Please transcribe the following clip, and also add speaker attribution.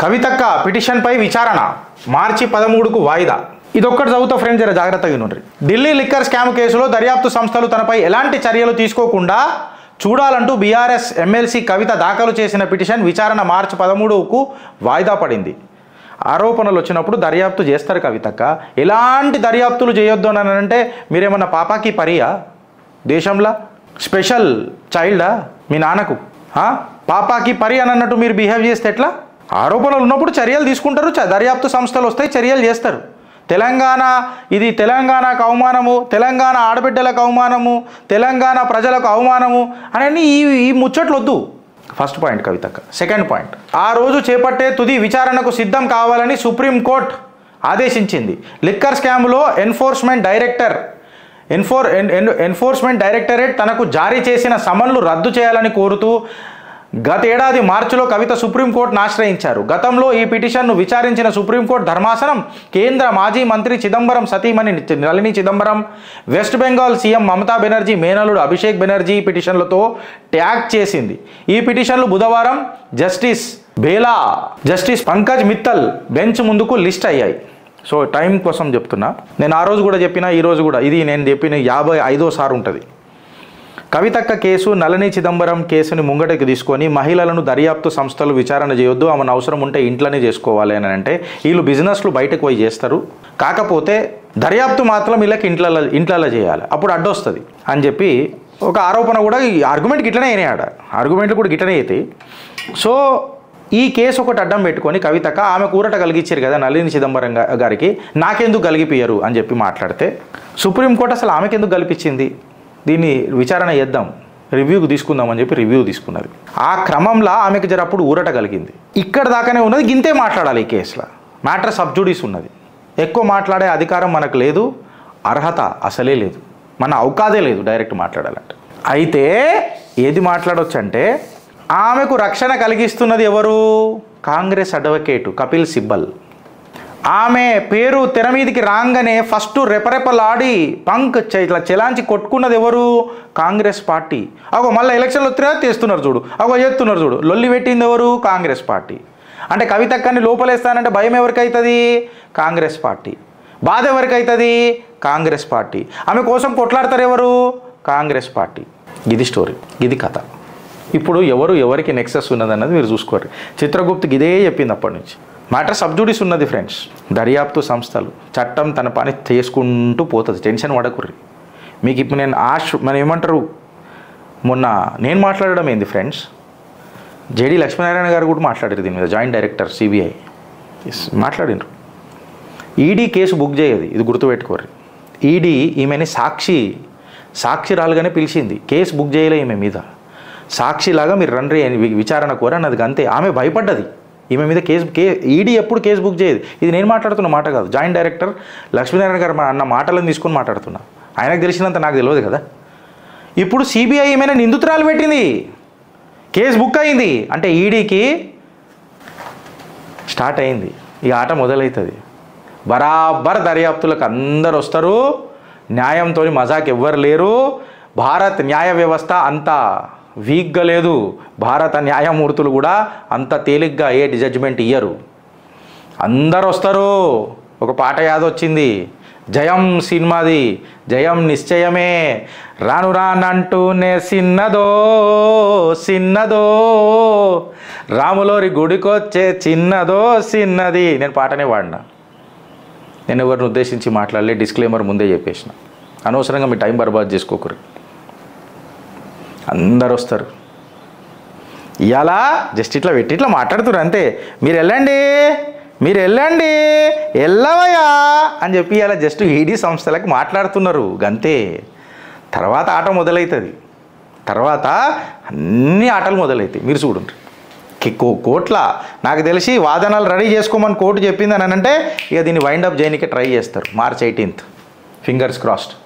Speaker 1: కవితక్క పిటిషన్పై విచారణ మార్చి పదమూడుకు వాయిదా ఇదొక్కటి చదువుతా ఫ్రెండ్స్ జర జాగ్రత్తగా ఉండ్రి ఢిల్లీ లిక్కర్ స్కామ్ కేసులో దర్యాప్తు సంస్థలు తనపై ఎలాంటి చర్యలు తీసుకోకుండా చూడాలంటూ బీఆర్ఎస్ ఎమ్మెల్సీ కవిత దాఖలు చేసిన పిటిషన్ విచారణ మార్చి పదమూడుకు వాయిదా పడింది ఆరోపణలు వచ్చినప్పుడు దర్యాప్తు చేస్తారు కవితక్క ఎలాంటి దర్యాప్తులు చేయొద్దు అని అంటే మీరేమన్నా పాపాకి పరియా దేశంలో స్పెషల్ చైల్డా మీ నాన్నకు ఆ? పాపాకి పరి అని అన్నట్టు మీరు బిహేవ్ చేస్తే ఎట్లా ఆరోపణలు ఉన్నప్పుడు చర్యలు తీసుకుంటారు చ- దర్యాప్తు సంస్థలు వస్తాయి చర్యలు చేస్తారు తెలంగాణ ఇది తెలంగాణకు అవమానము తెలంగాణ ఆడబిడ్డలకు అవమానము తెలంగాణ ప్రజలకు అవమానము అని ఈ ఈ ముచ్చట్లు వద్దు ఫస్ట్ పాయింట్ కవితక్క సెకండ్ పాయింట్ ఆ రోజు చేపట్టే తుది విచారణకు సిద్ధం కావాలని సుప్రీంకోర్టు ఆదేశించింది లిక్కర్ స్కామ్లో ఎన్ఫోర్స్మెంట్ డైరెక్టర్ ఎన్ఫోర్ ఎన్- ఎన్- ఎన్ఫోర్స్మెంట్ డైరెక్టరేట్ తనకు జారీ చేసిన సమన్లు రద్దు చేయాలని కోరుతూ గత ఏడాది మార్చిలో కవిత సుప్రీంకోర్టును ఆశ్రయించారు గతంలో ఈ పిటిషన్ను విచారించిన సుప్రీంకోర్టు ధర్మాసనం కేంద్ర మాజీ మంత్రి చిదంబరం సతీమణి నళిని చిదంబరం వెస్ట్ బెంగాల్ సీఎం మమతా బెనర్జీ మేనలుడు అభిషేక్ బెనర్జీ పిటిషన్లతో ట్యాగ్ చేసింది ఈ పిటిషన్లు బుధవారం justice Bela justice Pankaj Mittal bench ముందుకు లిస్ట్ అయ్యాయి సో టైం కోసం చెప్తున్నా నేను ఆ రోజు కూడా చెప్పిన ఈ రోజు కూడా ఇది నేను చెప్పిన యాభై ఐదో సార్ ఉంటుంది కవితక్క కేసు నళని చిదంబరం కేసుని ముంగటికి తీసుకొని మహిళలను దర్యాప్తు సంస్థలు విచారణ చేయొద్దు ఆమెను అవసరం ఉంటే ఇంట్లోనే చేసుకోవాలి అని అంటే వీళ్ళు బిజినెస్లు బయటకు పోయి చేస్తారు కాకపోతే దర్యాప్తు మాత్రం వీళ్ళకి ఇంట్లలో ఇంట్లలో చేయాలి అప్పుడు అడ్డొస్తుంది అని చెప్పి ఒక ఆరోపణ కూడా ఈ ఆర్గ్యుమెంట్ గిట్లనే అయినాయి ఆడ ఆర్గ్యుమెంట్లు కూడా గిట్లనే అవుతాయి సో ఈ కేసు ఒకటి అడ్డం పెట్టుకొని కవితక ఆమె కూరట కలిగించారు కదా నళిని చిదంబరం గా- గారికి నాకెందుకు కలిగిపోయారు అని చెప్పి మాట్లాడితే సుప్రీంకోర్టు అసలు ఆమెకెందుకు కల్పించింది దీన్ని విచారణ చేద్దాం రివ్యూకి తీసుకుందామని చెప్పి రివ్యూ తీసుకున్నది ఆ క్రమంలో ఆమెకు జర అప్పుడు ఊరట కలిగింది ఇక్కడ దాకానే ఉన్నది గింతే మాట్లాడాలి ఈ కేసులో మ్యాటర్ సబ్జుడీస్ ఉన్నది ఎక్కువ మాట్లాడే అధికారం మనకు లేదు అర్హత అసలే లేదు మన అవకాదే లేదు డైరెక్ట్ మాట్లాడాలంటే అయితే ఏది మాట్లాడొచ్చు అంటే ఆమెకు రక్షణ కలిగిస్తున్నది ఎవరు కాంగ్రెస్ అడ్వకేటు కపిల్ సిబ్బల్ ఆమె పేరు తెర మీదికి రాగానే ఫస్ట్ రెపరెపలాడి పంక్ చే- ఇట్లా చెలాంచి కొట్టుకున్నది ఎవరు కాంగ్రెస్ పార్టీ అగో మళ్ళీ ఎలక్షన్లు వస్తున్నా తీస్తున్నారు చూడు అగో చేస్తున్నారు చూడు లొల్లి పెట్టింది ఎవరు కాంగ్రెస్ పార్టీ అంటే కవితక్కని లోపలేస్తానంటే భయం ఎవరికి అవుతుంది కాంగ్రెస్ పార్టీ బాధ ఎవరికి అవుతుంది కాంగ్రెస్ పార్టీ ఆమె కోసం కొట్లాడతారు ఎవరు కాంగ్రెస్ పార్టీ ఇది స్టోరీ ఇది కథ ఇప్పుడు ఎవరు ఎవరికి నెక్సెస్ ఉన్నదన్నది మీరు చూసుకోరు చిత్రగుప్తకి ఇదే చెప్పింది అప్పటి నుంచి మ్యాటర్ సబ్జుడీస్ ఉన్నది ఫ్రెండ్స్ దర్యాప్తు సంస్థలు చట్టం తన పని చేసుకుంటూ పోతుంది టెన్షన్ పడకుర్రి మీకు ఇప్పుడు నేను ఆశ మనం ఏమంటారు మొన్న నేను మాట్లాడడం ఏంది ఫ్రెండ్స్ జేడి లక్ష్మీనారాయణ గారు కూడా మాట్లాడారు దీని మీద జాయింట్ డైరెక్టర్ సిబిఐ మాట్లాడినారు ఈడీ కేసు బుక్ చేయదు ఇది గుర్తుపెట్టుకోరు ఈడీ ఈమెని సాక్షి సాక్షిరాలుగానే పిలిచింది కేసు బుక్ చేయలే ఈమె మీద సాక్షిలాగా మీరు రండి అని వి- విచారణ కోర అన్నది అంతే ఆమె భయపడ్డది ఈమె మీద కేసు కే ఈడీ ఎప్పుడు కేసు బుక్ చేయదు ఇది నేను మాట్లాడుతున్న మాట కాదు జాయింట్ డైరెక్టర్ లక్ష్మీనారాయణ గారు మా అన్న మాటలను తీసుకొని మాట్లాడుతున్నా ఆయనకు తెలిసినంత నాకు తెలియదు కదా ఇప్పుడు సిబిఐ ఏమైనా నిందితురాలు పెట్టింది కేసు బుక్ అయింది అంటే ఈడీకి స్టార్ట్ అయింది ఈ ఆట మొదలవుతుంది బరాబర్ దర్యాప్తులకు అందరు వస్తారు న్యాయంతో మజాక్ ఎవ్వరు లేరు భారత్ న్యాయ వ్యవస్థ అంత వీక్గా లేదు భారత న్యాయమూర్తులు కూడా అంత తేలిగ్గా ఏ జడ్జిమెంట్ ఇయ్యరు అందరు వస్తారు ఒక పాట యాదొచ్చింది జయం సినిమాది జయం నిశ్చయమే రాను రానంటూనే సిన్నదో సిన్నదో రాములోరి గుడికొచ్చే చిన్నదో సిన్నది నేను పాటనే వాడినా నేను ఎవరిని ఉద్దేశించి మాట్లాడలే డిస్క్లైమర్ ముందే చెప్పేసిన అనవసరంగా మీ టైం బర్బాద్ చేసుకోకరు అందరు వస్తారు ఇవాళ జస్ట్ ఇట్లా పెట్టి ఇట్లా మాట్లాడుతున్నారు అంతే మీరు వెళ్ళండి మీరు వెళ్ళండి వెళ్ళవయ్యా అని చెప్పి ఇలా జస్ట్ ఈడీ సంస్థలకు మాట్లాడుతున్నారు గంతే తర్వాత ఆట మొదలవుతుంది తర్వాత అన్ని ఆటలు మొదలవుతాయి మీరు చూడండి కి- కో కోట్ల నాకు తెలిసి వాదనలు రెడీ చేసుకోమని కోర్టు చెప్పింది అని అంటే ఇక దీన్ని వైండ్ అప్ చేయడానికి ట్రై చేస్తారు మార్చ్ ఎయిటీన్త్ ఫింగర్స్ క్రాస్డ్